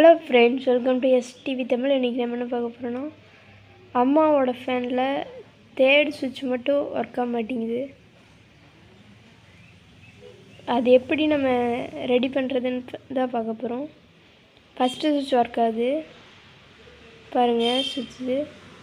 hello friends welcome to STV Tamil இன்றைக்கி நம்ம என்ன பார்க்க போகிறோன்னா அம்மாவோட ஃபேனில் தேர்ட் சுவிட்ச் மட்டும் ஒர்க் ஆக மாட்டேங்குது அது எப்படி நம்ம ரெடி பண்ணுறதுன்னு தான் பார்க்க போகிறோம் ஃபஸ்ட்டு சுவிட்ச் ஒர்க் ஆகுது பாருங்கள் சுவிட்சு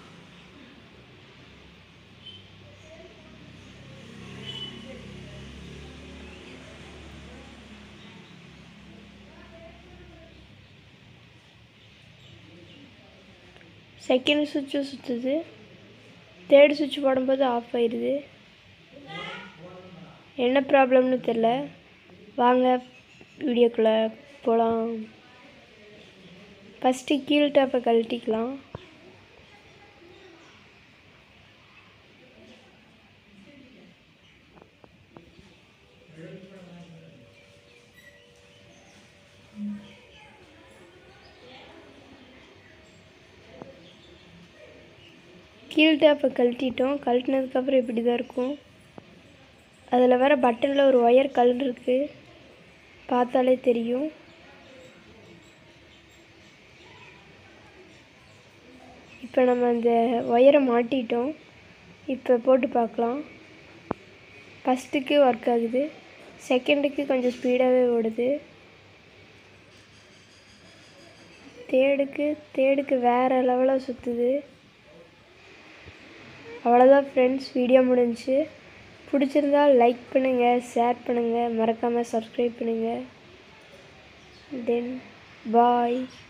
செகண்ட் சுவிட்சும் சுற்றுது தேர்ட் சுவிட்ச் போடும்போது ஆஃப் ஆயிடுது என்ன ப்ராப்ளம்னு தெரில வாங்க வீடியோக்குள்ளே போகலாம் ஃபஸ்ட்டு கீழ் டாப்பை கழட்டிக்கலாம் கீழ் டேப்பை கழட்டிட்டோம் கழட்டினதுக்கப்புறம் இப்படி தான் இருக்கும் அதில் வர பட்டனில் ஒரு ஒயர் கல் இருக்குது பார்த்தாலே தெரியும் இப்போ நம்ம அந்த ஒயரை மாட்டிட்டோம் இப்போ போட்டு பார்க்கலாம் ஃபஸ்ட்டுக்கு ஒர்க் ஆகுது செகண்டுக்கு கொஞ்சம் ஸ்பீடாகவே ஓடுது தேர்டுக்கு தேர்டுக்கு வேறு லெவலாக சுற்றுது அவ்வளோதான் ஃப்ரெண்ட்ஸ் வீடியோ முடிஞ்சு பிடிச்சிருந்தா லைக் பண்ணுங்கள் ஷேர் பண்ணுங்கள் மறக்காமல் சப்ஸ்கிரைப் பண்ணுங்கள் தென் பாய்